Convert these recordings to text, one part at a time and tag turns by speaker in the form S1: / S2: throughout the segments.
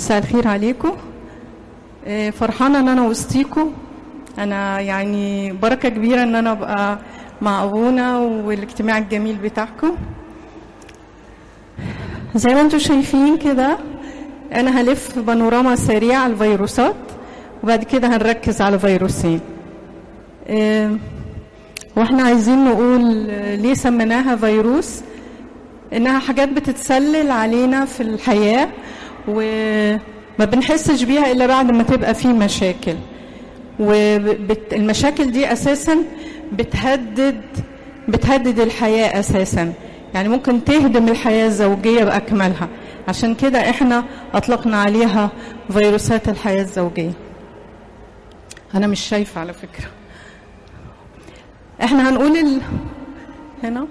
S1: مساء الخير عليكم آه، فرحانه ان انا وسطيكم انا يعني بركه كبيره ان انا ابقى مع ابونا والاجتماع الجميل بتاعكم زي ما انتم شايفين كده انا هلف بانوراما سريع على الفيروسات وبعد كده هنركز على فيروسين آه، واحنا عايزين نقول آه، ليه سميناها فيروس انها حاجات بتتسلل علينا في الحياه وما بنحسش بيها الا بعد ما تبقى في مشاكل والمشاكل دي اساسا بتهدد بتهدد الحياه اساسا يعني ممكن تهدم الحياه الزوجيه باكملها عشان كده احنا اطلقنا عليها فيروسات الحياه الزوجيه انا مش شايفه على فكره احنا هنقول ال... هنا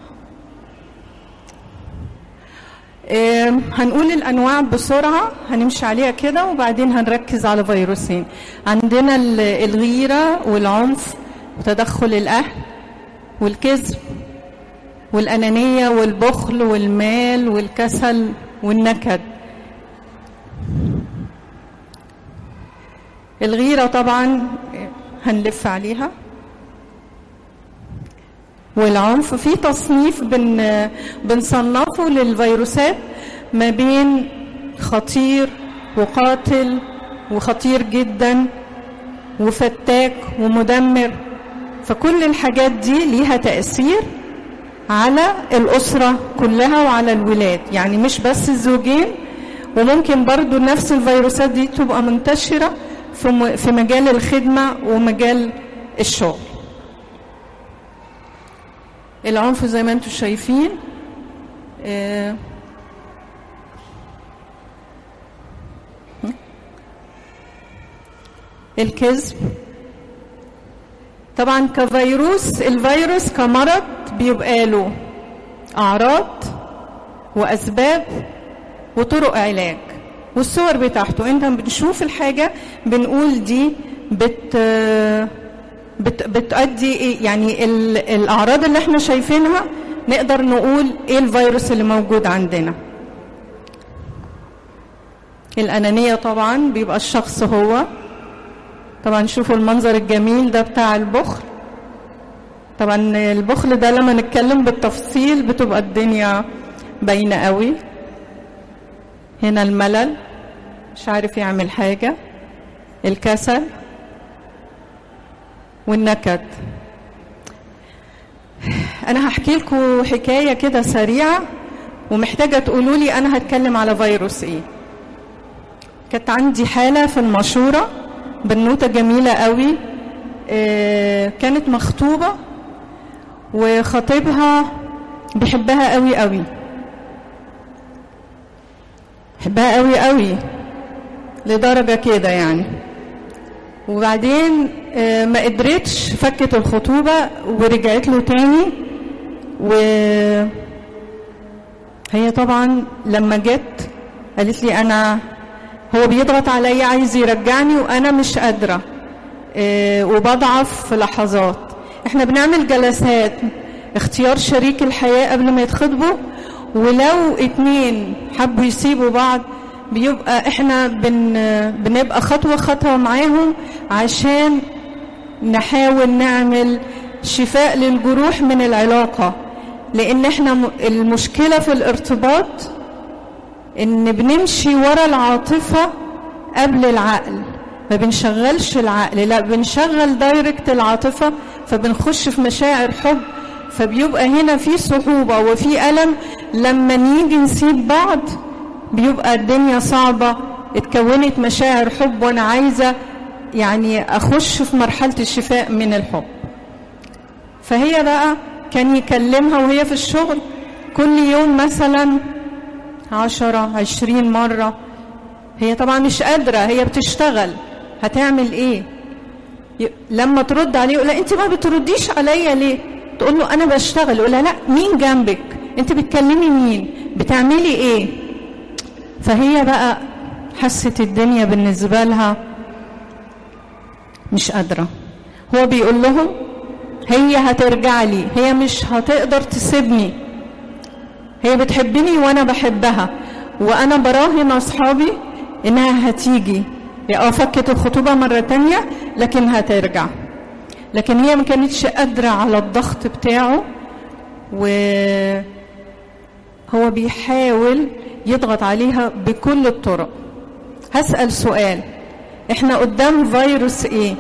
S1: آه، هنقول الانواع بسرعه هنمشي عليها كده وبعدين هنركز على فيروسين عندنا ال- الغيره والعنف وتدخل الاهل والكذب والانانيه والبخل والمال والكسل والنكد الغيره طبعا هنلف عليها والعنف في تصنيف بن بنصنفه للفيروسات ما بين خطير وقاتل وخطير جدا وفتاك ومدمر فكل الحاجات دي ليها تأثير على الأسرة كلها وعلى الولاد يعني مش بس الزوجين وممكن برضو نفس الفيروسات دي تبقى منتشرة في م- في مجال الخدمة ومجال الشغل العنف زي ما انتم شايفين آه، الكذب طبعا كفيروس الفيروس كمرض بيبقى له اعراض واسباب وطرق علاج والصور بتاعته انت بنشوف الحاجه بنقول دي بت بت بتؤدي ايه يعني ال- الاعراض اللي احنا شايفينها نقدر نقول ايه الفيروس اللي موجود عندنا الانانيه طبعا بيبقى الشخص هو طبعا شوفوا المنظر الجميل ده بتاع البخل طبعا البخل ده لما نتكلم بالتفصيل بتبقى الدنيا باينه قوي هنا الملل مش عارف يعمل حاجه الكسل والنكد انا هحكي لكم حكايه كده سريعه ومحتاجه تقولوا لي انا هتكلم على فيروس ايه كانت عندي حاله في المشوره بنوته جميله قوي آه، كانت مخطوبه وخطيبها بيحبها قوي قوي بحبها قوي قوي لدرجه كده يعني وبعدين آه، ما قدرتش فكت الخطوبة ورجعت له تاني و هي طبعا لما جت قالت لي انا هو بيضغط عليا عايز يرجعني وانا مش قادره آه، وبضعف في لحظات احنا بنعمل جلسات اختيار شريك الحياه قبل ما يتخطبوا ولو اتنين حبوا يسيبوا بعض بيبقى احنا بن بنبقى خطوه خطوه معاهم عشان نحاول نعمل شفاء للجروح من العلاقه لان احنا م- المشكله في الارتباط ان بنمشي ورا العاطفه قبل العقل ما بنشغلش العقل لا بنشغل دايركت العاطفه فبنخش في مشاعر حب فبيبقى هنا في صعوبه وفي الم لما نيجي نسيب بعض بيبقى الدنيا صعبه اتكونت مشاعر حب وانا عايزه يعني اخش في مرحله الشفاء من الحب فهي بقى كان يكلمها وهي في الشغل كل يوم مثلا عشرة عشرين مرة هي طبعا مش قادرة هي بتشتغل هتعمل ايه ي- لما ترد عليه يقول لها انت ما بترديش عليا ليه تقول له انا بشتغل يقول لها لا مين جنبك انت بتكلمي مين بتعملي ايه فهي بقى حست الدنيا بالنسبة لها مش قادرة هو بيقول لهم هي هترجع لي هي مش هتقدر تسيبني هي بتحبني وانا بحبها وانا براهن اصحابي انها هتيجي اه فكت الخطوبة مرة تانية لكن هترجع لكن هي ما كانتش قادرة على الضغط بتاعه وهو بيحاول يضغط عليها بكل الطرق هسأل سؤال احنا قدام فيروس ايه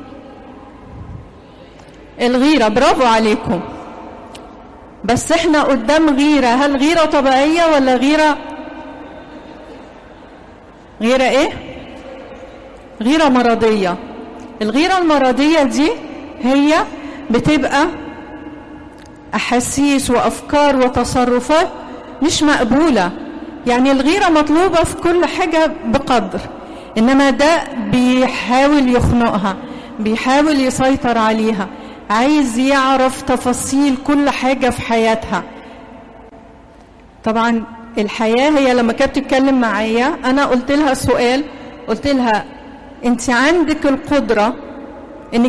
S1: الغيرة برافو عليكم بس احنا قدام غيرة هل غيرة طبيعية ولا غيرة غيرة ايه غيرة مرضية الغيرة المرضية دي هي بتبقى أحاسيس وأفكار وتصرفات مش مقبولة يعني الغيرة مطلوبة في كل حاجة بقدر إنما ده بيحاول يخنقها بيحاول يسيطر عليها عايز يعرف تفاصيل كل حاجة في حياتها طبعا الحياة هي لما كانت تتكلم معايا أنا قلت لها سؤال قلت لها أنت عندك القدرة إنك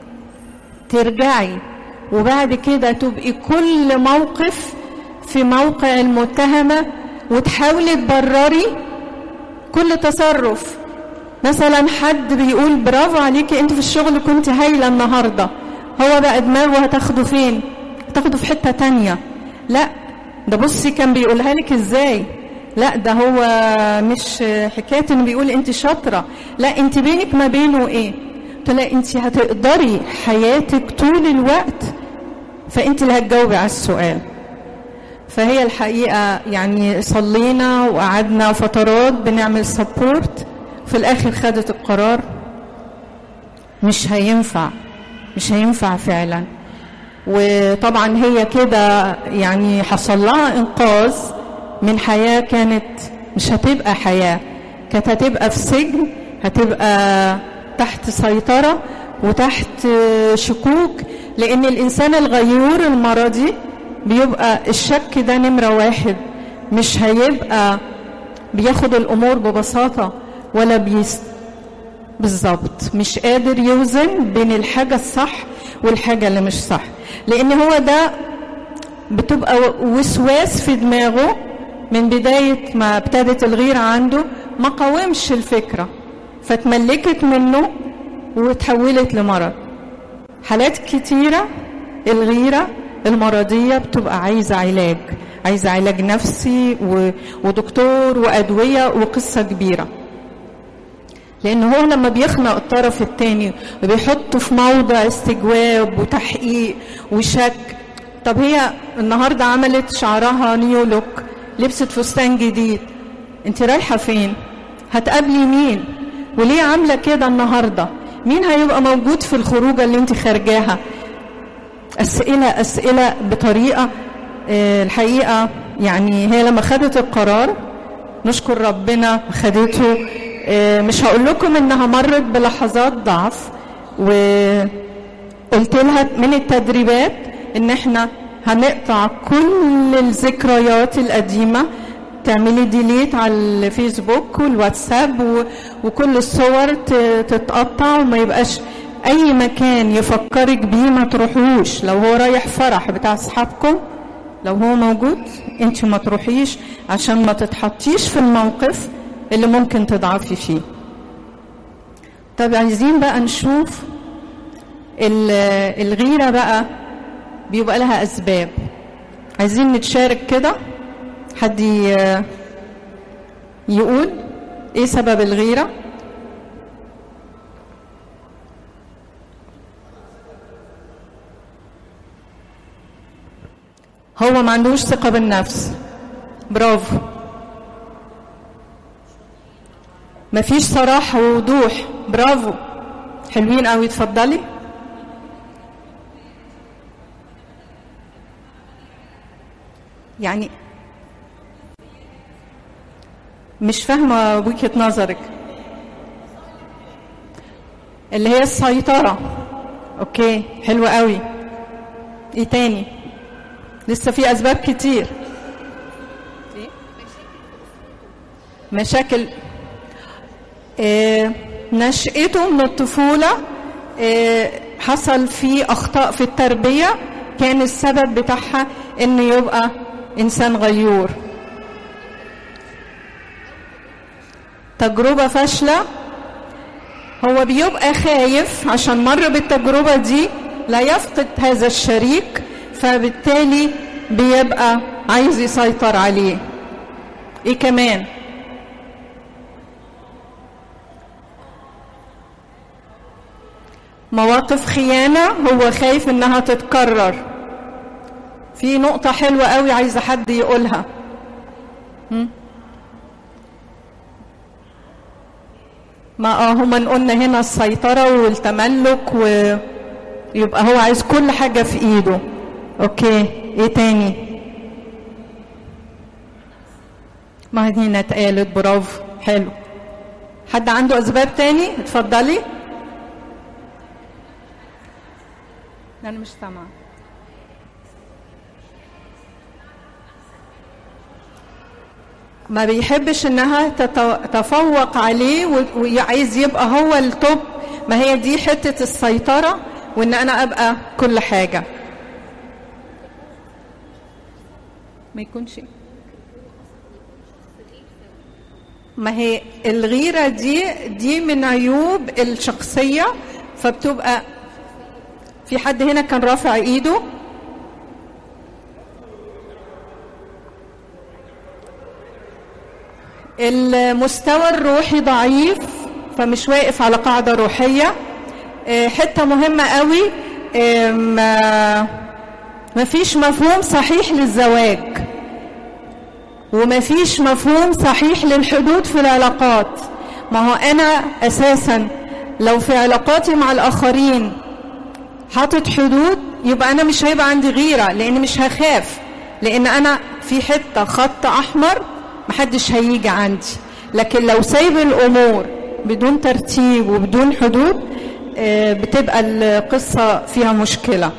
S1: ترجعي وبعد كده تبقي كل موقف في موقع المتهمة وتحاولي تبرري كل تصرف مثلا حد بيقول برافو عليكي انت في الشغل كنت هايلة النهاردة هو بقى دماغه هتاخده فين هتاخده في حتة تانية لا ده بصي كان بيقولها لك ازاي لا ده هو مش حكاية انه بيقول انت شاطرة لا انت بينك ما بينه ايه قلت لها انت هتقدري حياتك طول الوقت فانت اللي هتجاوبي على السؤال فهي الحقيقة يعني صلينا وقعدنا فترات بنعمل سبورت في الآخر خدت القرار مش هينفع مش هينفع فعلا وطبعا هي كده يعني حصل لها إنقاذ من حياة كانت مش هتبقى حياة كانت هتبقى في سجن هتبقى تحت سيطرة وتحت شكوك لأن الإنسان الغيور المرضي بيبقى الشك ده نمرة واحد مش هيبقى بياخد الأمور ببساطة ولا بيست بالظبط مش قادر يوزن بين الحاجة الصح والحاجة اللي مش صح لأن هو ده بتبقى وسواس في دماغه من بداية ما ابتدت الغيرة عنده ما قاومش الفكرة فتملكت منه وتحولت لمرض حالات كتيرة الغيرة المرضية بتبقى عايزة علاج عايزة علاج نفسي ودكتور وأدوية وقصة كبيرة لأن هو لما بيخنق الطرف التاني وبيحطه في موضع استجواب وتحقيق وشك طب هي النهاردة عملت شعرها نيو لوك لبست فستان جديد انت رايحة فين هتقابلي مين وليه عاملة كده النهاردة مين هيبقى موجود في الخروجة اللي انت خارجاها أسئلة أسئلة بطريقة اه الحقيقة يعني هي لما خدت القرار نشكر ربنا خدته اه مش هقول لكم انها مرت بلحظات ضعف وقلت لها من التدريبات ان احنا هنقطع كل الذكريات القديمة تعملي ديليت على الفيسبوك والواتساب وكل الصور تتقطع وما يبقاش اي مكان يفكرك بيه ما تروحوش لو هو رايح فرح بتاع اصحابكم لو هو موجود انت ما تروحيش عشان ما تتحطيش في الموقف اللي ممكن تضعفي فيه طب عايزين بقى نشوف الغيرة بقى بيبقى لها أسباب عايزين نتشارك كده حد يقول ايه سبب الغيرة هو ما عندوش ثقة بالنفس برافو مفيش صراحة ووضوح برافو حلوين قوي اتفضلي يعني مش فاهمة وجهة نظرك اللي هي السيطرة اوكي حلوة قوي ايه تاني لسه في اسباب كتير مشاكل آه نشأته من الطفولة آه حصل فيه أخطاء في التربية كان السبب بتاعها إنه يبقى إنسان غيور تجربة فاشلة هو بيبقى خايف عشان مر بالتجربة دي لا يفقد هذا الشريك فبالتالي بيبقى عايز يسيطر عليه ايه كمان مواقف خيانة هو خايف انها تتكرر في نقطة حلوة قوي عايزة حد يقولها هم؟ ما اه هما قلنا هنا السيطرة والتملك ويبقى هو عايز كل حاجة في ايده اوكي ايه تاني ما هنا اتقالت برافو حلو حد عنده اسباب تاني اتفضلي انا مش سامعه ما بيحبش انها تتفوق عليه وعايز يبقى هو التوب ما هي دي حتة السيطرة وان انا ابقى كل حاجة ما يكونش ما هي الغيرة دي دي من عيوب الشخصية فبتبقى في حد هنا كان رافع ايده المستوى الروحي ضعيف فمش واقف على قاعدة روحية حتة مهمة قوي ما فيش مفهوم صحيح للزواج وما فيش مفهوم صحيح للحدود في العلاقات ما هو أنا أساسا لو في علاقاتي مع الآخرين حاطط حدود يبقى أنا مش هيبقى عندي غيرة لأن مش هخاف لأن أنا في حتة خط أحمر محدش هيجي عندي لكن لو سايب الامور بدون ترتيب وبدون حدود بتبقى القصة فيها مشكلة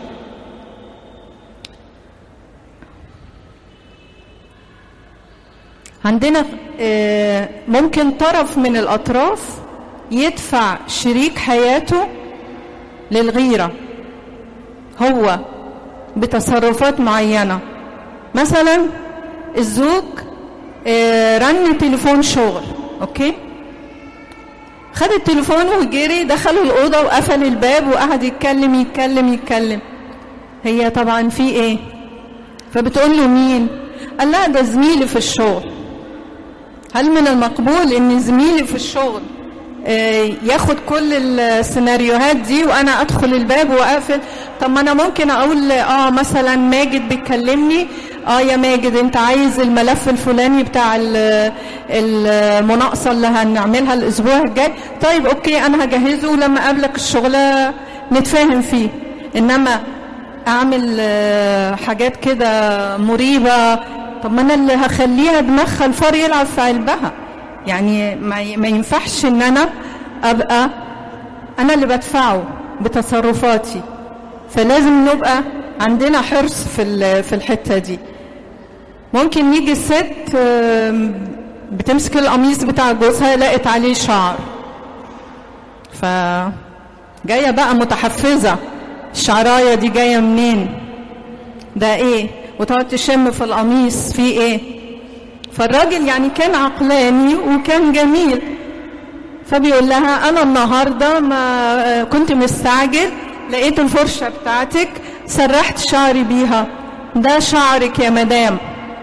S1: عندنا ممكن طرف من الأطراف يدفع شريك حياته للغيرة هو بتصرفات معينة مثلا الزوج رن تليفون شغل اوكي خد التليفون وجري دخل الأوضة وقفل الباب وقعد يتكلم يتكلم يتكلم هي طبعا في ايه فبتقول له مين قال لها ده زميلي في الشغل هل من المقبول ان زميلي في الشغل ياخد كل السيناريوهات دي وانا ادخل الباب واقفل طب ما انا ممكن اقول اه مثلا ماجد بيكلمني اه يا ماجد انت عايز الملف الفلاني بتاع المناقصه اللي هنعملها الاسبوع الجاي طيب اوكي انا هجهزه ولما اقابلك الشغله نتفاهم فيه انما اعمل حاجات كده مريبه طب ما انا اللي هخليها دماغها الفار يلعب في قلبها يعني ما ينفعش ان انا ابقى انا اللي بدفعه بتصرفاتي فلازم نبقى عندنا حرص في في الحته دي ممكن يجي الست بتمسك القميص بتاع جوزها لقت عليه شعر ف جايه بقى متحفزه الشعرايه دي جايه منين ده ايه وتقعد تشم في القميص في ايه فالراجل يعني كان عقلاني وكان جميل فبيقول لها انا النهارده ما كنت مستعجل لقيت الفرشه بتاعتك سرحت شعري بيها ده شعرك يا مدام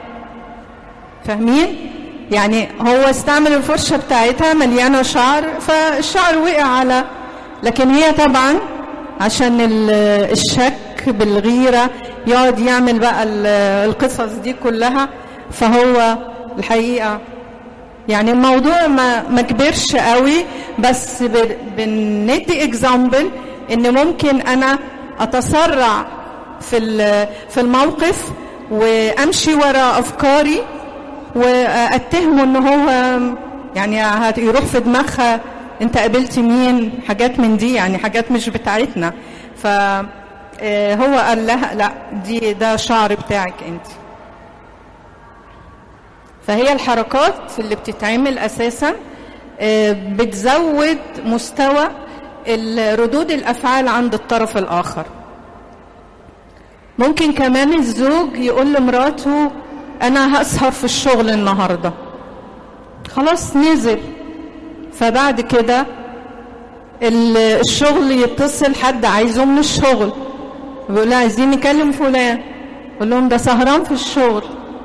S1: فاهمين يعني هو استعمل الفرشه بتاعتها مليانه شعر فالشعر وقع على لكن هي طبعا عشان الشك بالغيره يقعد يعمل بقى القصص دي كلها فهو الحقيقه يعني الموضوع ما ما كبرش قوي بس بندي اكزامبل ان ممكن انا اتسرع في في الموقف وامشي ورا افكاري واتهمه ان هو يعني يروح في دماغها انت قابلت مين حاجات من دي يعني حاجات مش بتاعتنا فهو قال لها لا دي ده شعر بتاعك انت فهي الحركات اللي بتتعمل اساسا بتزود مستوى ردود الافعال عند الطرف الاخر ممكن كمان الزوج يقول لمراته انا هسهر في الشغل النهارده خلاص نزل فبعد كده الشغل يتصل حد عايزه من الشغل بيقول لها عايزين نكلم فلان يقول لهم ده سهران في الشغل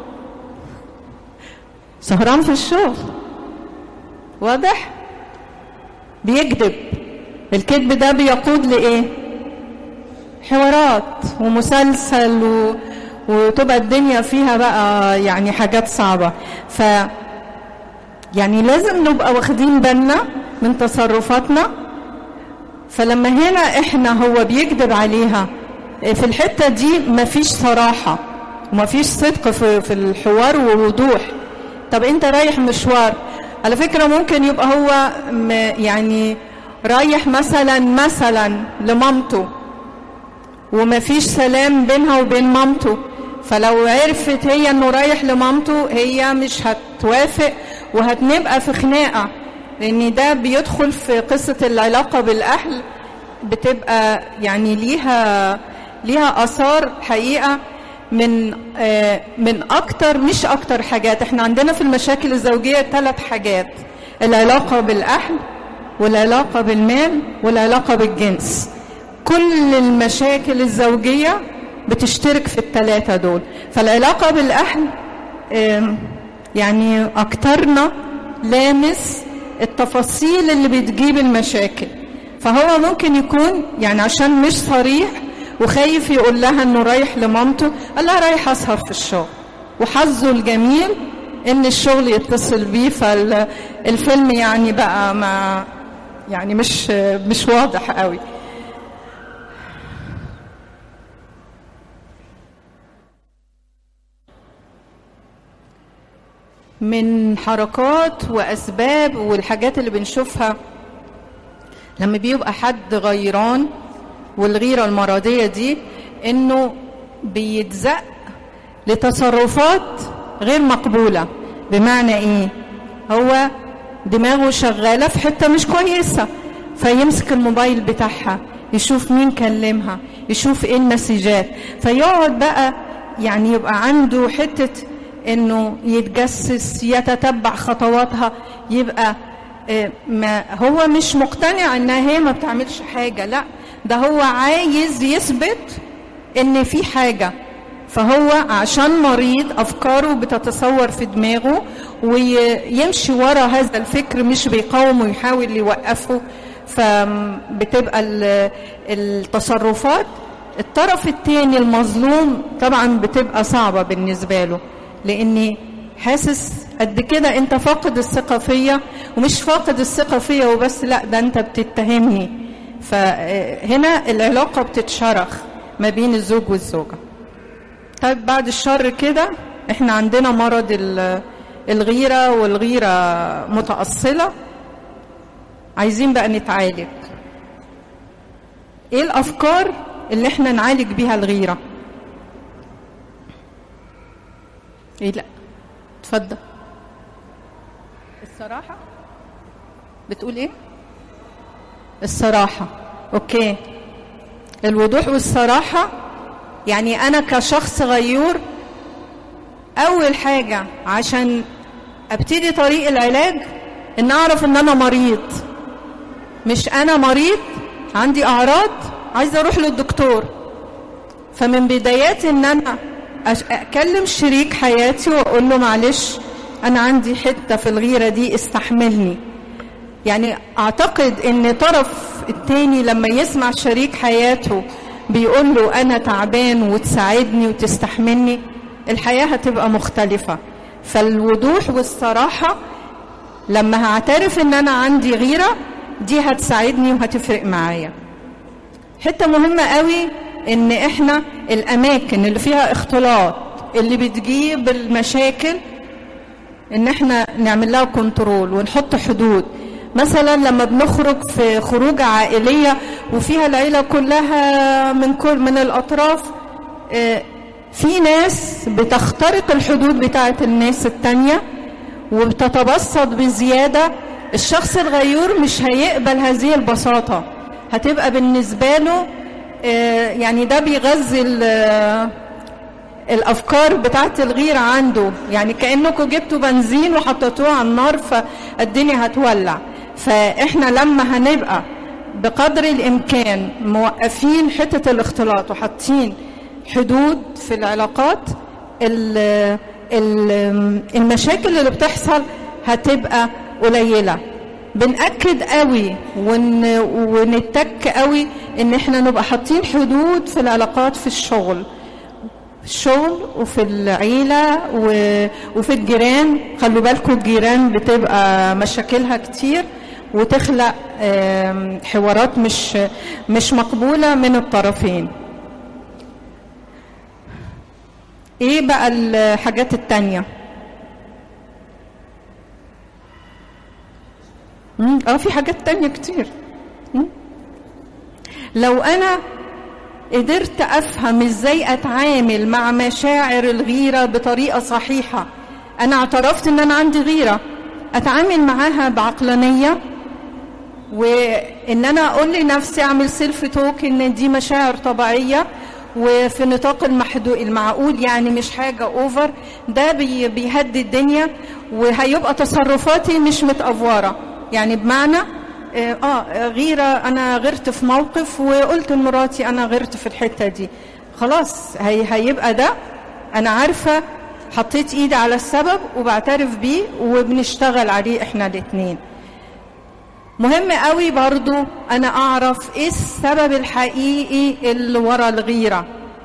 S1: سهران في الشغل واضح بيكذب الكذب ده بيقود لايه حوارات ومسلسل و... وتبقى الدنيا فيها بقى يعني حاجات صعبة ف يعني لازم نبقى واخدين بالنا من تصرفاتنا فلما هنا احنا هو بيكذب عليها في الحتة دي مفيش صراحة ومفيش صدق في, في الحوار ووضوح طب انت رايح مشوار على فكرة ممكن يبقى هو يعني رايح مثلا مثلا لمامته ومفيش سلام بينها وبين مامته فلو عرفت هي انه رايح لمامته هي مش هتوافق وهتنبقى في خناقه لان ده بيدخل في قصه العلاقه بالاهل بتبقى يعني ليها ليها اثار حقيقه من آه من اكتر مش اكتر حاجات احنا عندنا في المشاكل الزوجيه ثلاث حاجات العلاقه بالاهل والعلاقه بالمال والعلاقه بالجنس كل المشاكل الزوجيه بتشترك في الثلاثة دول فالعلاقة بالأهل يعني أكترنا لامس التفاصيل اللي بتجيب المشاكل فهو ممكن يكون يعني عشان مش صريح وخايف يقول لها انه رايح لمامته قال لها رايح اسهر في الشغل وحظه الجميل ان الشغل يتصل بيه فالفيلم يعني بقى ما يعني مش مش واضح قوي من حركات واسباب والحاجات اللي بنشوفها لما بيبقى حد غيران والغيره المرضيه دي انه بيتزق لتصرفات غير مقبوله بمعنى ايه هو دماغه شغاله في حته مش كويسه فيمسك الموبايل بتاعها يشوف مين كلمها يشوف ايه المسجات فيقعد بقى يعني يبقى عنده حته انه يتجسس يتتبع خطواتها يبقى ما هو مش مقتنع انها هي ما بتعملش حاجه لا ده هو عايز يثبت ان في حاجه فهو عشان مريض افكاره بتتصور في دماغه ويمشي ورا هذا الفكر مش بيقاوم ويحاول يوقفه فبتبقى التصرفات الطرف الثاني المظلوم طبعا بتبقى صعبه بالنسبه له لاني حاسس قد كده انت فاقد الثقه فيا ومش فاقد الثقه فيا وبس لا ده انت بتتهمني فهنا العلاقه بتتشرخ ما بين الزوج والزوجه طيب بعد الشر كده احنا عندنا مرض الغيره والغيره متاصله عايزين بقى نتعالج ايه الافكار اللي احنا نعالج بيها الغيره ايه لا اتفضل الصراحة بتقول ايه الصراحة اوكي الوضوح والصراحة يعني انا كشخص غيور اول حاجة عشان ابتدي طريق العلاج ان اعرف ان انا مريض مش انا مريض عندي اعراض عايزه اروح للدكتور فمن بدايات ان انا اكلم شريك حياتي واقول له معلش انا عندي حته في الغيره دي استحملني يعني اعتقد ان طرف التاني لما يسمع شريك حياته بيقول له انا تعبان وتساعدني وتستحملني الحياه هتبقى مختلفه فالوضوح والصراحه لما هعترف ان انا عندي غيره دي هتساعدني وهتفرق معايا حته مهمه قوي ان احنا الاماكن اللي فيها اختلاط اللي بتجيب المشاكل ان احنا نعمل لها كنترول ونحط حدود مثلا لما بنخرج في خروجه عائليه وفيها العيله كلها من كل من الاطراف في ناس بتخترق الحدود بتاعه الناس التانيه وبتتبسط بزياده الشخص الغيور مش هيقبل هذه البساطه هتبقى بالنسبه له يعني ده بيغذي الافكار بتاعت الغيره عنده يعني كانكم جبتوا بنزين وحطيتوه على النار فالدنيا هتولع فاحنا لما هنبقى بقدر الامكان موقفين حته الاختلاط وحاطين حدود في العلاقات ال- ال- المشاكل اللي بتحصل هتبقى قليله بنأكد قوي ون ونتك قوي ان احنا نبقى حاطين حدود في العلاقات في الشغل في الشغل وفي العيلة و- وفي الجيران خلوا بالكم الجيران بتبقى مشاكلها كتير وتخلق آم، حوارات مش مش مقبولة من الطرفين ايه بقى الحاجات التانية مم، اه في حاجات تانية كتير مم. لو انا قدرت افهم ازاي اتعامل مع مشاعر الغيرة بطريقة صحيحة انا اعترفت ان انا عندي غيرة اتعامل معاها بعقلانية وان انا اقول لنفسي اعمل سيلف توك ان دي مشاعر طبيعية وفي نطاق المحدود المعقول يعني مش حاجة اوفر ده بي بيهدي الدنيا وهيبقى تصرفاتي مش متأفورة يعني بمعنى اه آه، غيرة انا غرت في موقف وقلت لمراتي انا غرت في الحتة دي خلاص هي هيبقى ده انا عارفة حطيت ايدي على السبب وبعترف بيه وبنشتغل عليه احنا الاتنين مهم قوي برضو انا اعرف ايه السبب الحقيقي اللي ورا الغيرة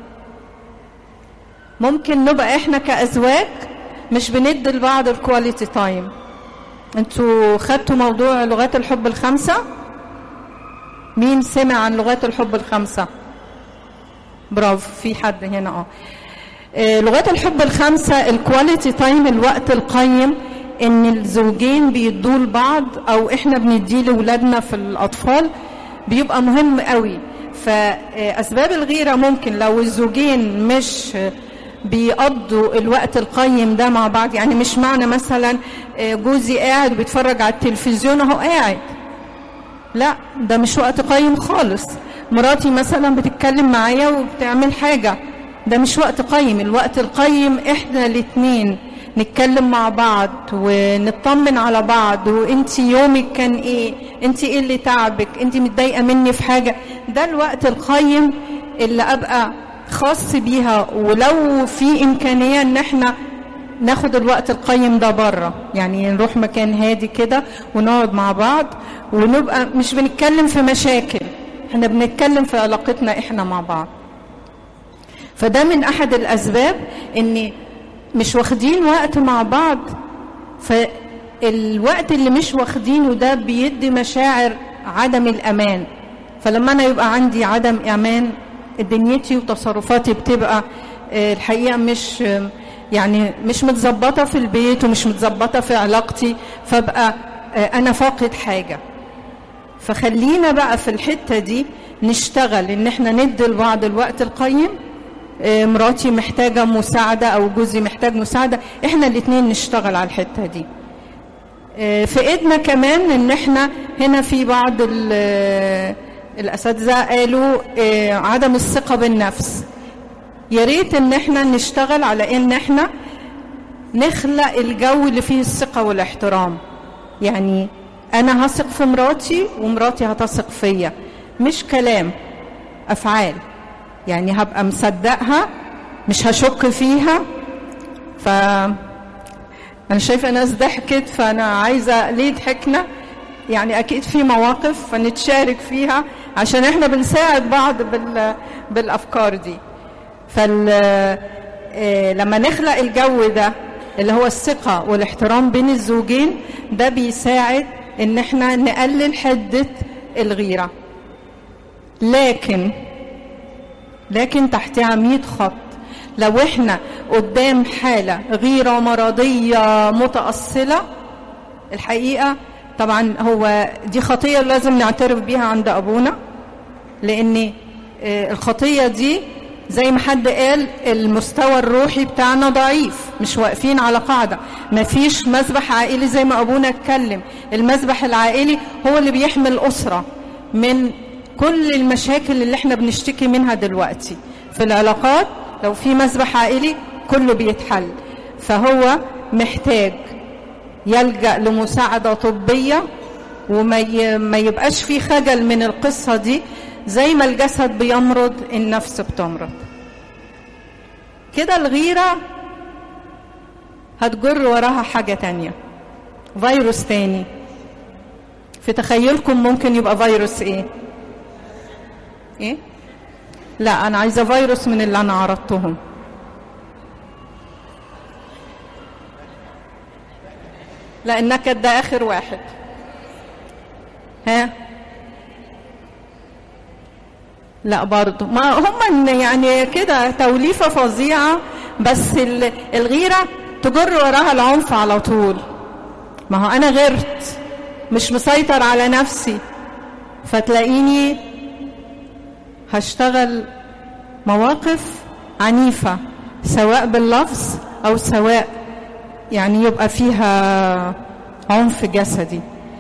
S1: ممكن نبقى احنا كازواج مش بندي لبعض الكواليتي تايم انتوا خدتوا موضوع لغات الحب الخمسة مين سمع عن لغات الحب الخمسة برافو في حد هنا اه آه، لغات الحب الخمسة الكواليتي تايم الوقت القيم ان الزوجين بيدوا لبعض او احنا بنديه لاولادنا في الاطفال بيبقى مهم قوي فاسباب الغيره ممكن لو الزوجين مش بيقضوا الوقت القيم ده مع بعض يعني مش معنى مثلا آه، جوزي قاعد بيتفرج على التلفزيون اهو قاعد لا ده مش وقت قيم خالص مراتي مثلا بتتكلم معايا وبتعمل حاجة ده مش وقت قيم الوقت القيم احنا الاتنين نتكلم مع بعض ونطمن على بعض وانت يومك كان ايه انت ايه اللي تعبك انت متضايقة مني في حاجة ده الوقت القيم اللي ابقى خاص بيها ولو في امكانية ان احنا ناخد الوقت القيم ده بره يعني نروح مكان هادي كده ونقعد مع بعض ونبقى مش بنتكلم في مشاكل احنا بنتكلم في علاقتنا احنا مع بعض فده من احد الاسباب ان مش واخدين وقت مع بعض فالوقت اللي مش واخدينه ده بيدي مشاعر عدم الامان فلما انا يبقى عندي عدم امان دنيتي وتصرفاتي بتبقى آه، الحقيقه مش آه، يعني مش متظبطه في البيت ومش متظبطه في علاقتي فابقى آه، انا فاقد حاجه فخلينا بقى في الحته دي نشتغل ان احنا ندي لبعض الوقت القيم آه، مراتي محتاجه مساعده او جوزي محتاج مساعده احنا الاثنين نشتغل على الحته دي آه، في ايدنا كمان ان احنا هنا في بعض ال- الاساتذه قالوا آه، عدم الثقه بالنفس يا ريت ان احنا نشتغل على ان احنا نخلق الجو اللي فيه الثقه والاحترام يعني انا هثق في مراتي ومراتي هتثق فيا مش كلام افعال يعني هبقى مصدقها مش هشك فيها ف انا شايفه ناس ضحكت فانا عايزه ليه ضحكنا يعني اكيد في مواقف فنتشارك فيها عشان احنا بنساعد بعض بال... بالافكار دي فال آه، لما نخلق الجو ده اللي هو الثقه والاحترام بين الزوجين ده بيساعد ان احنا نقلل حده الغيره لكن لكن تحتها 100 خط لو احنا قدام حالة غيرة مرضية متأصلة الحقيقة طبعا هو دي خطية لازم نعترف بيها عند أبونا لأن آه، الخطية دي زي ما حد قال المستوى الروحي بتاعنا ضعيف مش واقفين على قاعدة مفيش مسبح عائلي زي ما أبونا اتكلم المسبح العائلي هو اللي بيحمي الأسرة من كل المشاكل اللي احنا بنشتكي منها دلوقتي في العلاقات لو في مسبح عائلي كله بيتحل فهو محتاج يلجأ لمساعدة طبية وما ي... ما يبقاش في خجل من القصة دي زي ما الجسد بيمرض النفس بتمرض كده الغيرة هتجر وراها حاجة تانية فيروس تاني في تخيلكم ممكن يبقى فيروس ايه ايه لا انا عايزه فيروس من اللي انا عرضتهم لا النكد ده اخر واحد ها لا برضه ما هم يعني كده توليفه فظيعه بس الغيره تجر وراها العنف على طول ما هو انا غيرت مش مسيطر على نفسي فتلاقيني هشتغل مواقف عنيفة سواء باللفظ أو سواء يعني يبقى فيها عنف جسدي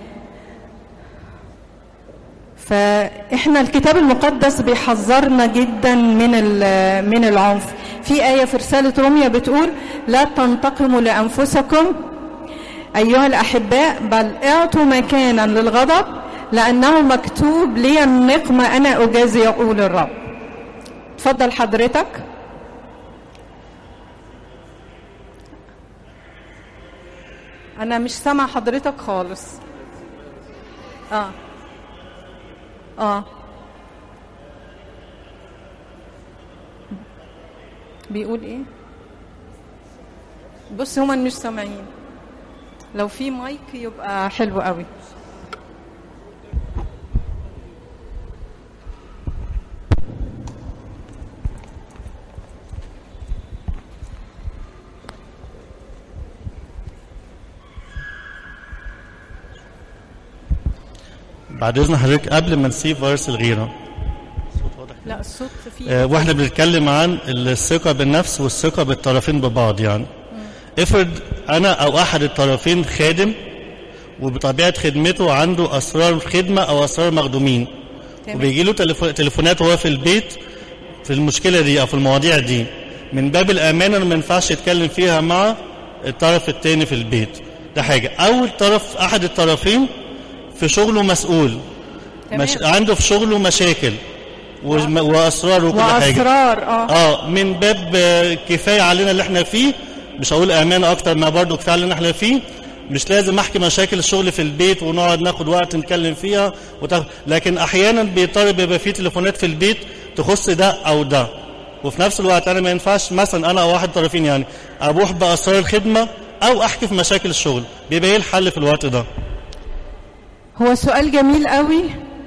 S1: فإحنا الكتاب المقدس بيحذرنا جدا من من العنف في آية في رسالة روميا بتقول لا تنتقموا لأنفسكم أيها الأحباء بل اعطوا مكانا للغضب لأنه مكتوب لي النقمة أنا أجازي يقول الرب تفضل حضرتك أنا مش سامع حضرتك خالص آه آه بيقول إيه بص هما مش سامعين لو في مايك يبقى حلو قوي
S2: بعد اذن حضرتك قبل ما نسيب فيروس الغيره
S1: لا الصوت فيه
S2: آه، واحنا بنتكلم عن الثقه بالنفس والثقه بالطرفين ببعض يعني افرض انا او احد الطرفين خادم وبطبيعه خدمته عنده اسرار خدمه او اسرار مخدومين
S1: تمام.
S2: وبيجي له تليفو- تليفونات وهو في البيت في المشكله دي او في المواضيع دي من باب الامانه إنه ما ينفعش يتكلم فيها مع الطرف الثاني في البيت ده حاجه او الطرف احد الطرفين في شغله مسؤول
S1: تمام.
S2: مش عنده في شغله مشاكل وم- واسرار وكل حاجه
S1: واسرار اه
S2: اه من باب آه، كفايه علينا اللي احنا فيه مش هقول امانه اكتر ما برضو كفايه علينا اللي احنا فيه مش لازم احكي مشاكل الشغل في البيت ونقعد ناخد وقت نتكلم فيها وتاخد لكن احيانا بيضطر بيبقى في تليفونات في البيت تخص ده او ده وفي نفس الوقت انا ما ينفعش مثلا انا او واحد طرفين يعني ابوح باسرار الخدمه او احكي في مشاكل الشغل بيبقى ايه الحل في الوقت ده
S1: هو سؤال جميل قوي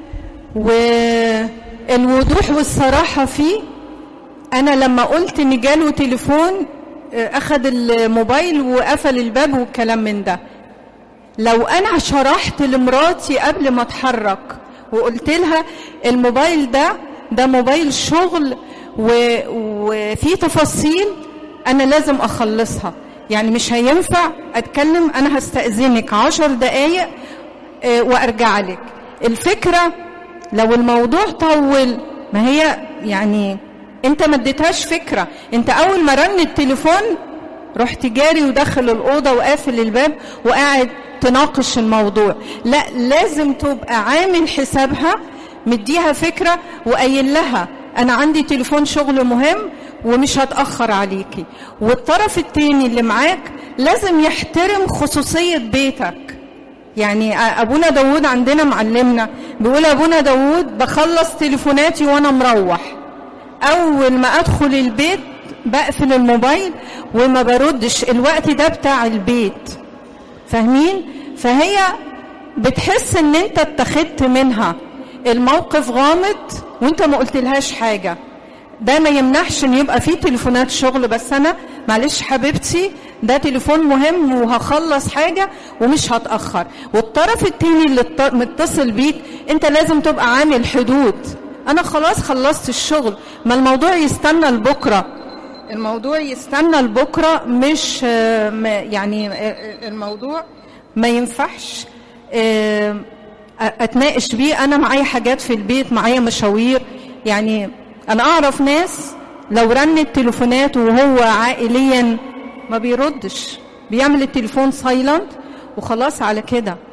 S1: والوضوح والصراحة فيه أنا لما قلت إن جاله تليفون آه، أخد الموبايل وقفل الباب والكلام من ده لو أنا شرحت لمراتي قبل ما أتحرك وقلت لها الموبايل ده ده موبايل شغل و- وفي تفاصيل أنا لازم أخلصها يعني مش هينفع أتكلم أنا هستأذنك عشر دقايق آه، وارجع لك الفكره لو الموضوع طول ما هي يعني انت ما اديتهاش فكره انت اول ما رن التليفون رحت جاري ودخل الاوضه وقافل الباب وقاعد تناقش الموضوع لا لازم تبقى عامل حسابها مديها فكره وقايل لها انا عندي تليفون شغل مهم ومش هتاخر عليكي والطرف التاني اللي معاك لازم يحترم خصوصيه بيتك يعني ابونا داوود عندنا معلمنا بيقول ابونا داوود بخلص تليفوناتي وانا مروح اول ما ادخل البيت بقفل الموبايل وما بردش الوقت ده بتاع البيت فاهمين فهي بتحس ان انت اتخذت منها الموقف غامض وانت ما قلتلهاش حاجه ده ما يمنعش ان يبقى فيه تليفونات شغل بس انا معلش حبيبتي ده تليفون مهم وهخلص حاجه ومش هتاخر والطرف التاني اللي اتص- متصل بيك انت لازم تبقى عامل حدود انا خلاص خلصت الشغل ما الموضوع يستنى لبكره الموضوع يستنى لبكره مش آه، ما- يعني آه، الموضوع ما ينفعش آه، اتناقش بيه انا معايا حاجات في البيت معايا مشاوير يعني انا اعرف ناس لو رن التليفونات وهو عائليا ما بيردش بيعمل التليفون سايلنت وخلاص على كده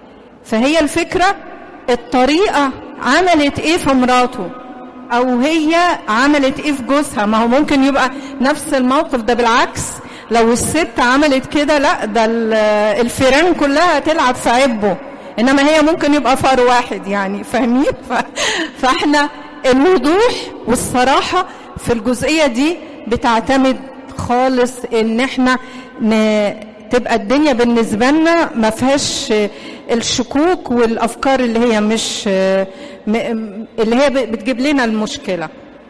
S1: فهي الفكرة الطريقة عملت ايه في مراته او هي عملت ايه في جوزها ما هو ممكن يبقى نفس الموقف ده بالعكس لو الست عملت كده لا ده ال- الفيران كلها تلعب في عبه انما هي ممكن يبقى فار واحد يعني فاهمين ف- فاحنا الوضوح والصراحة في الجزئية دي بتعتمد خالص ان احنا ن... تبقى الدنيا بالنسبة لنا ما فيهاش الشكوك والافكار اللي هي مش م- اللي هي بتجيب لنا المشكلة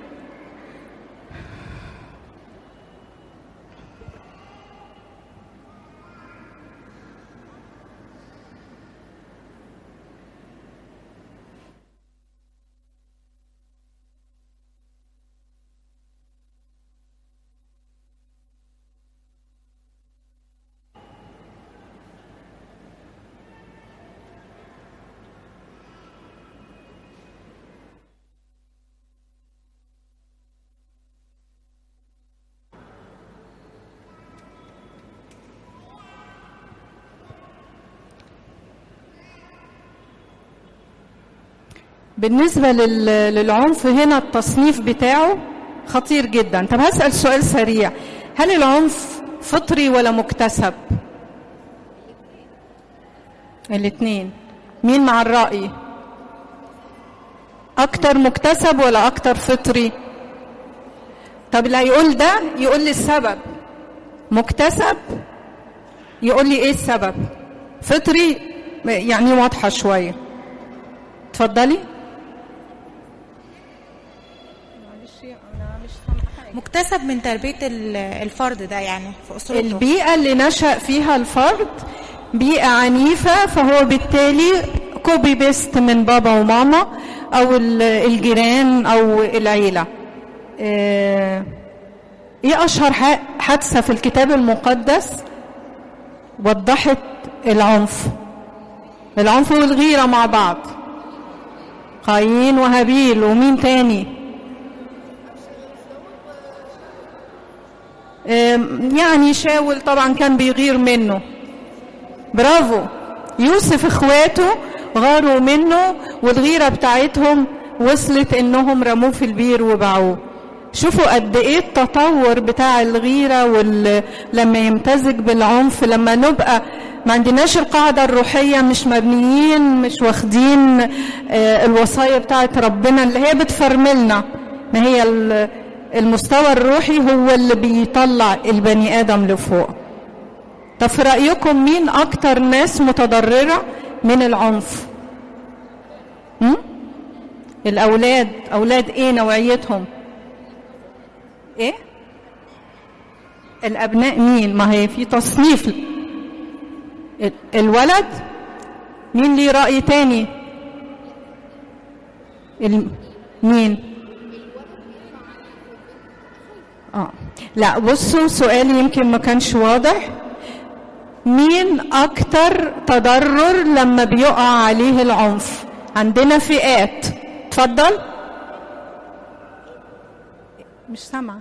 S1: بالنسبة لل- للعنف هنا التصنيف بتاعه خطير جدا طب هسأل سؤال سريع هل العنف فطري ولا مكتسب الاثنين مين مع الرأي اكتر مكتسب ولا اكتر فطري طب اللي هيقول ده يقول لي السبب مكتسب يقول لي ايه السبب فطري يعني واضحة شوية اتفضلي
S3: مكتسب من تربية ال- الفرد ده يعني في أسرته
S1: البيئة اللي نشأ فيها الفرد بيئة عنيفة فهو بالتالي كوبي بيست من بابا وماما أو ال- الجيران أو العيلة آه، إيه أشهر ح- حادثة في الكتاب المقدس وضحت العنف العنف والغيرة مع بعض قايين وهابيل ومين تاني آم، يعني شاول طبعا كان بيغير منه برافو يوسف اخواته غاروا منه والغيرة بتاعتهم وصلت انهم رموه في البير وباعوه شوفوا قد ايه التطور بتاع الغيرة وال... لما يمتزج بالعنف لما نبقى ما عندناش القاعدة الروحية مش مبنيين مش واخدين آه، الوصايا بتاعت ربنا اللي هي بتفرملنا ما هي ال- المستوى الروحي هو اللي بيطلع البني آدم لفوق طب في رأيكم مين أكتر ناس متضررة من العنف هم؟ الأولاد أولاد إيه نوعيتهم إيه الأبناء مين ما هي في تصنيف ال- الولد مين ليه رأي تاني ال- مين اه لا بصوا سؤالي يمكن ما كانش واضح مين اكتر تضرر لما بيقع عليه العنف عندنا فئات اتفضل مش سامعه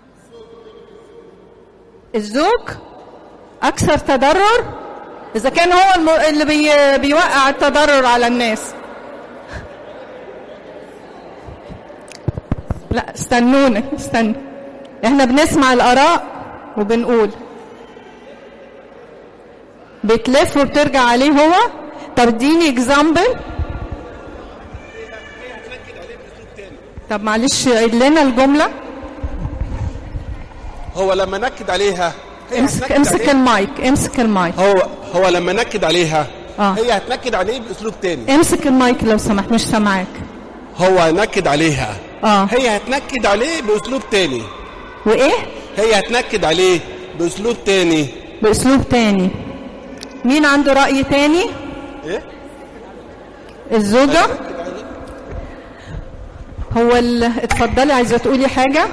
S1: الزوج اكثر تضرر اذا كان هو الم- اللي بي بيوقع التضرر على الناس لا استنونا استنوا احنا بنسمع الاراء وبنقول بتلف وبترجع عليه هو طب اديني اكزامبل طب معلش عيد لنا الجمله
S4: هو لما نكد عليها هي
S1: امسك
S4: هتنكد
S1: امسك
S4: عليه.
S1: المايك امسك المايك
S4: هو هو لما نكد عليها
S1: آه.
S4: هي هتنكد عليه باسلوب تاني
S1: امسك المايك لو سمحت مش سامعاك
S4: هو نكد عليها
S1: اه
S4: هي هتنكد عليه باسلوب تاني
S1: وايه
S4: هي هتنكد عليه باسلوب تاني
S1: باسلوب تاني مين عنده راي تاني
S4: ايه
S1: الزوجه هو ال... اتفضلي عايزه تقولي حاجه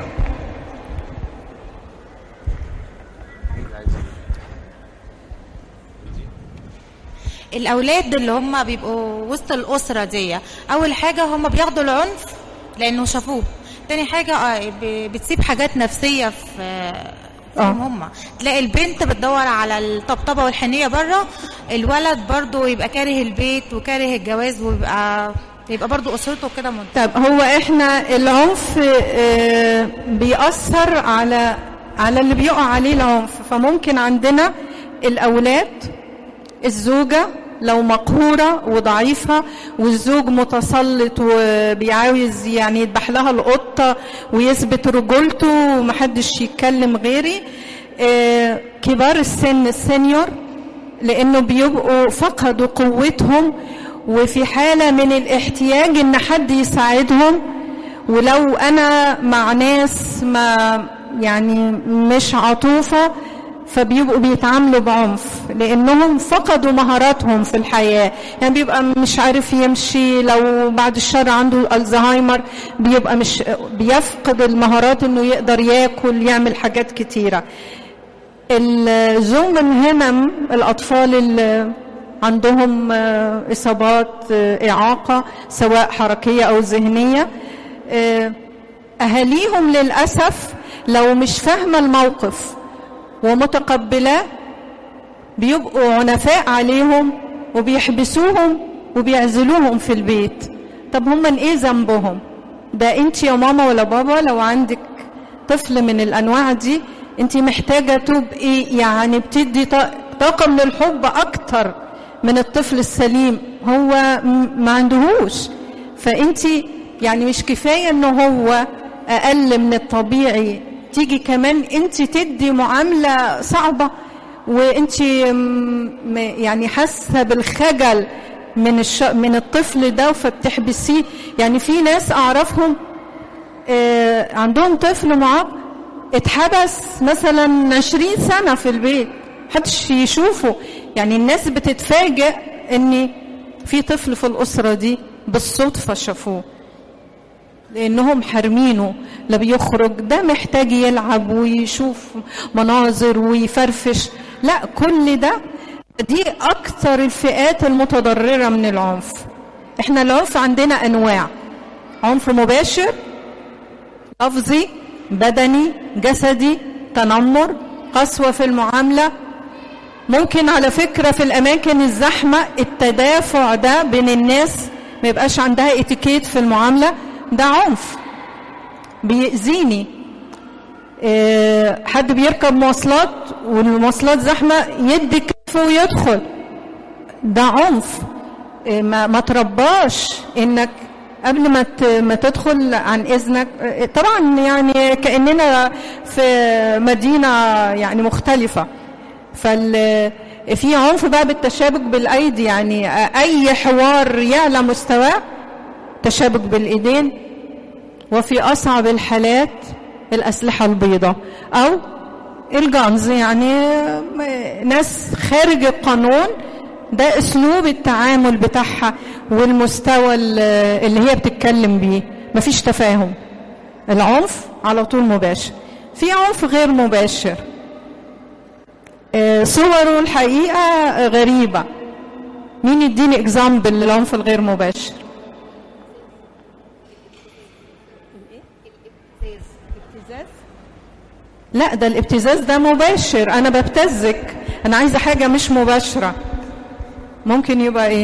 S3: الأولاد اللي هم بيبقوا وسط الأسرة دي أول حاجة هم بياخدوا العنف لأنه شافوه تاني حاجة آه، ب- بتسيب حاجات نفسية في فيهم هم تلاقي البنت بتدور على الطبطبه والحنيه بره الولد برضو يبقى كاره البيت وكاره الجواز ويبقى يبقى برضو اسرته كده منتهى
S1: طب هو احنا العنف آه، بيأثر على على اللي بيقع عليه العنف فممكن عندنا الأولاد الزوجة لو مقهورة وضعيفة والزوج متسلط وبيعاوز يعني يذبح لها القطة ويثبت رجولته ومحدش يتكلم غيري آه، كبار السن السينيور لانه بيبقوا فقدوا قوتهم وفي حاله من الاحتياج ان حد يساعدهم ولو انا مع ناس ما يعني مش عطوفه فبيبقوا بيتعاملوا بعنف لانهم فقدوا مهاراتهم في الحياه يعني بيبقى مش عارف يمشي لو بعد الشر عنده الزهايمر بيبقى مش بيفقد المهارات انه يقدر ياكل يعمل حاجات كتيره الزوم من همم الأطفال اللي عندهم آه، إصابات آه، إعاقة سواء حركية أو ذهنية آه، أهاليهم للأسف لو مش فاهمة الموقف ومتقبلاه بيبقوا عنفاء عليهم وبيحبسوهم وبيعزلوهم في البيت طب هم من ايه ذنبهم ده انت يا ماما ولا بابا لو عندك طفل من الانواع دي انت محتاجه تبقي يعني بتدي ط- طاقه من الحب اكتر من الطفل السليم هو م- ما عندهوش فانت يعني مش كفايه ان هو اقل من الطبيعي تيجي كمان انت تدي معامله صعبه وانت م- يعني حاسه بالخجل من الش... من الطفل ده فبتحبسيه يعني في ناس اعرفهم آه، عندهم طفل معاق اتحبس مثلا عشرين سنة في البيت محدش يشوفه يعني الناس بتتفاجئ ان في طفل في الأسرة دي بالصدفة شافوه لأنهم حارمينه لا بيخرج ده محتاج يلعب ويشوف مناظر ويفرفش لا كل ده دي أكثر الفئات المتضررة من العنف احنا العنف عندنا أنواع عنف مباشر لفظي بدني جسدي تنمر قسوة في المعاملة ممكن على فكرة في الأماكن الزحمة التدافع ده بين الناس ما يبقاش عندها اتيكيت في المعاملة ده عنف بيأذيني إيه، حد بيركب مواصلات والمواصلات زحمة يدي كتفه ويدخل ده عنف إيه، ما, ما ترباش انك قبل ما ت- ما تدخل عن اذنك إيه، طبعا يعني كاننا في مدينه يعني مختلفه فال في عنف بقى بالتشابك بالايدي يعني اي حوار يعلى مستواه تشابك بالايدين وفي اصعب الحالات الاسلحه البيضاء او الجانز يعني ناس خارج القانون ده اسلوب التعامل بتاعها والمستوى ال- اللي هي بتتكلم بيه مفيش تفاهم العنف على طول مباشر في عنف غير مباشر آه، صوره الحقيقه غريبه مين يديني اكزامبل للعنف الغير مباشر لا ده الابتزاز ده مباشر انا ببتزك انا عايزه حاجه مش مباشره ممكن يبقى ايه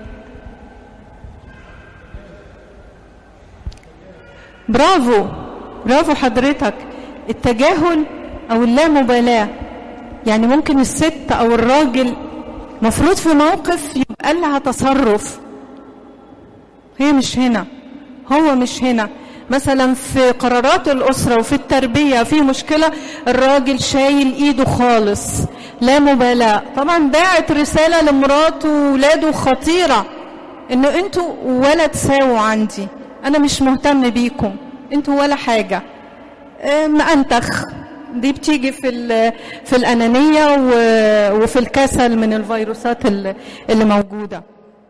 S1: برافو برافو حضرتك التجاهل او اللامبالاه يعني ممكن الست او الراجل مفروض في موقف يبقى لها تصرف هي مش هنا هو مش هنا مثلا في قرارات الأسرة وفي التربية في مشكلة الراجل شايل إيده خالص لا مبالاة طبعا باعت رسالة لمراته وولاده خطيرة إنه أنتوا ولا تساووا عندي أنا مش مهتم بيكم أنتوا ولا حاجة آه، مأنتخ دي بتيجي في ال- في الأنانية و- وفي الكسل من الفيروسات اللي اللي موجودة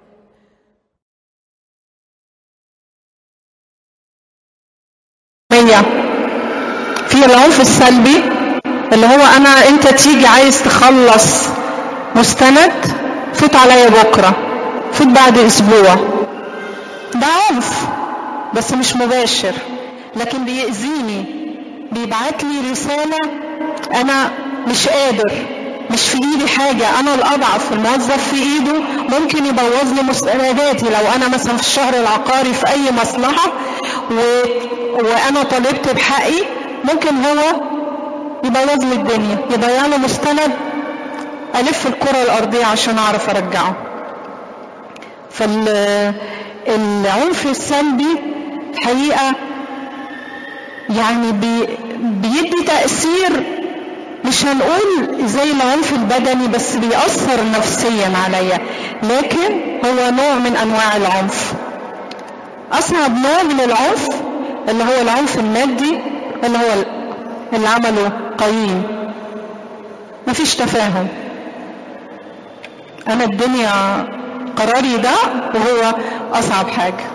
S1: مية. في العنف السلبي اللي هو انا انت تيجي عايز تخلص مستند فوت عليا بكره فوت بعد اسبوع ده عنف بس مش مباشر لكن بيأذيني بيبعت لي رسالة انا مش قادر مش في ايدي حاجة انا الاضعف الموظف في ايده ممكن يبوظ لي مستنداتي لو انا مثلا في الشهر العقاري في اي مصلحة و... وانا طالبت بحقي ممكن هو يبوظ لي الدنيا يضيع لي مستند الف الكرة الارضية عشان اعرف ارجعه فالعنف السلبي الحقيقة يعني بي بيدي تأثير مش هنقول زي العنف البدني بس بيأثر نفسيا عليا لكن هو نوع من أنواع العنف أصعب نوع من العنف اللي هو العنف المادي اللي هو اللي عمله قايين مفيش تفاهم أنا الدنيا قراري ده وهو أصعب حاجة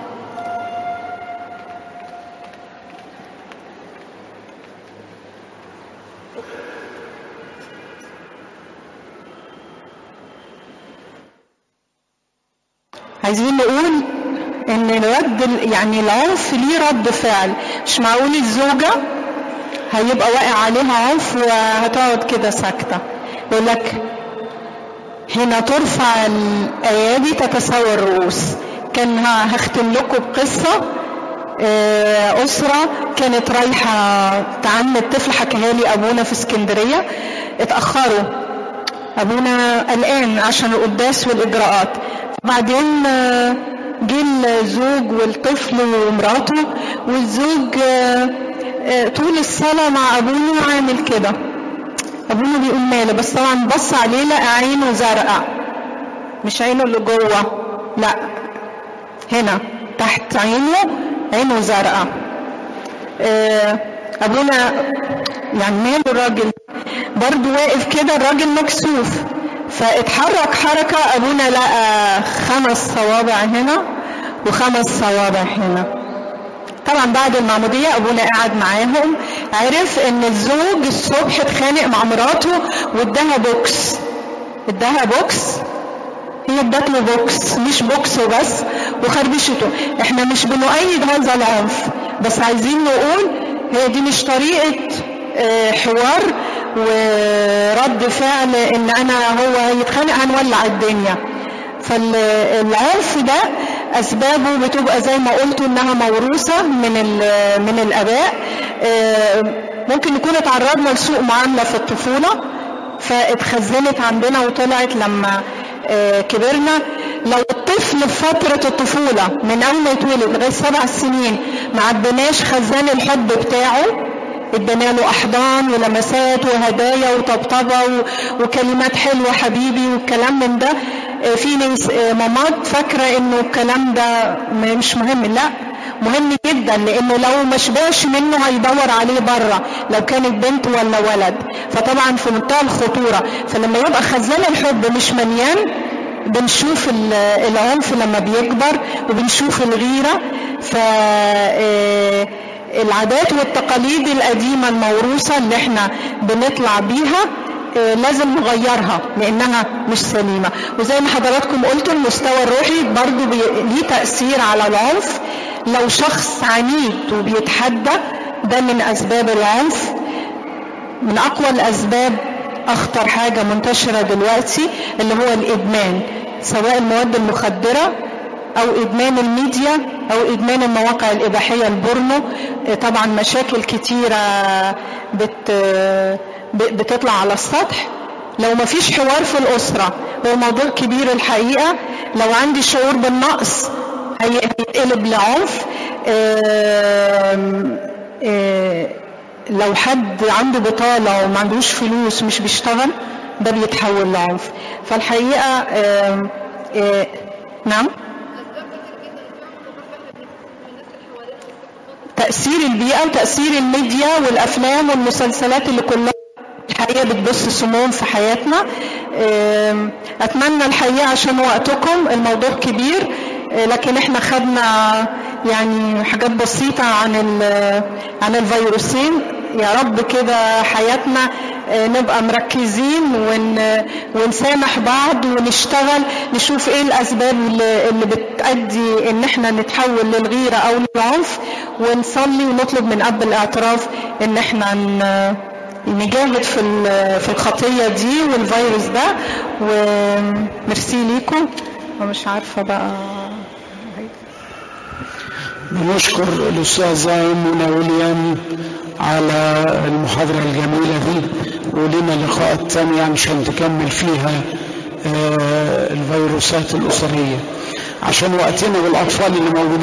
S1: عايزين نقول ان رد يعني العنف ليه رد فعل مش معقول الزوجة هيبقى واقع عليها عنف وهتقعد كده ساكتة يقول لك هنا ترفع الايادي تتساوى الرؤوس كان هختم لكم بقصة أسرة كانت رايحة تعمد طفل حكاها لي أبونا في اسكندرية اتأخروا أبونا قلقان عشان القداس والإجراءات بعدين جه الزوج والطفل ومراته والزوج طول الصلاة مع أبونا عامل كده أبونا بيقول ماله بس طبعا بص عليه لقى عينه زرقاء مش عينه اللي جوه لا هنا تحت عينه عينه زرقاء أبونا يعني ماله الراجل برضه واقف كده الراجل مكسوف فاتحرك حركة أبونا لقى خمس صوابع هنا وخمس صوابع هنا طبعا بعد المعمودية أبونا قاعد معاهم عرف إن الزوج الصبح اتخانق مع مراته واداها بوكس اداها بوكس هي ادت له بوكس مش بوكس وبس وخربشته احنا مش بنؤيد هذا العنف بس عايزين نقول هي دي مش طريقة اه حوار ورد فعل ان انا هو هيتخانق هنولع الدنيا فالعنف ده اسبابه بتبقى زي ما قلت انها موروثه من من الاباء ممكن نكون اتعرضنا لسوء معامله في الطفوله فاتخزنت عندنا وطلعت لما كبرنا لو الطفل في فترة الطفولة من أول ما يتولد لغاية سبع سنين ما عدناش خزان الحب بتاعه ادانا له احضان ولمسات وهدايا وطبطبه وكلمات حلوه حبيبي والكلام من ده في ناس مامات فاكره انه الكلام ده مش مهم لا مهم جدا لانه لو ما شبعش منه هيدور عليه بره لو كانت بنت ولا ولد فطبعا في منتهى الخطوره فلما يبقى خزان الحب مش مليان بنشوف العنف لما بيكبر وبنشوف الغيره ف العادات والتقاليد القديمة الموروثة اللي احنا بنطلع بيها اه لازم نغيرها لانها مش سليمة وزي ما حضراتكم قلتوا المستوى الروحي برضو ليه تأثير على العنف لو شخص عنيد وبيتحدى ده من اسباب العنف من اقوى الاسباب اخطر حاجة منتشرة دلوقتي اللي هو الادمان سواء المواد المخدرة او ادمان الميديا او ادمان المواقع الاباحيه البورنو طبعا مشاكل كتيره بت بتطلع على السطح لو ما فيش حوار في الاسره هو موضوع كبير الحقيقه لو عندي شعور بالنقص هيتقلب لعنف لو حد عنده بطاله وما عندوش فلوس مش بيشتغل ده بيتحول لعنف فالحقيقه نعم تأثير البيئة وتأثير الميديا والأفلام والمسلسلات اللي كلها الحقيقة بتبص سموم في حياتنا أتمنى الحقيقة عشان وقتكم الموضوع كبير لكن احنا خدنا يعني حاجات بسيطة عن عن الفيروسين يا رب كده حياتنا نبقى مركزين ون ونسامح بعض ونشتغل نشوف ايه الاسباب اللي بتأدي ان احنا نتحول للغيرة او للعنف ونصلي ونطلب من اب الاعتراف ان احنا نجاهد في ال- في الخطية دي والفيروس ده وميرسي ليكم ومش عارفة بقى
S5: بنشكر الأستاذة منى ويليام على المحاضرة الجميلة دي ولنا لقاءات تانية عشان تكمل فيها آه، الفيروسات الأسرية عشان وقتنا والأطفال اللي موجودين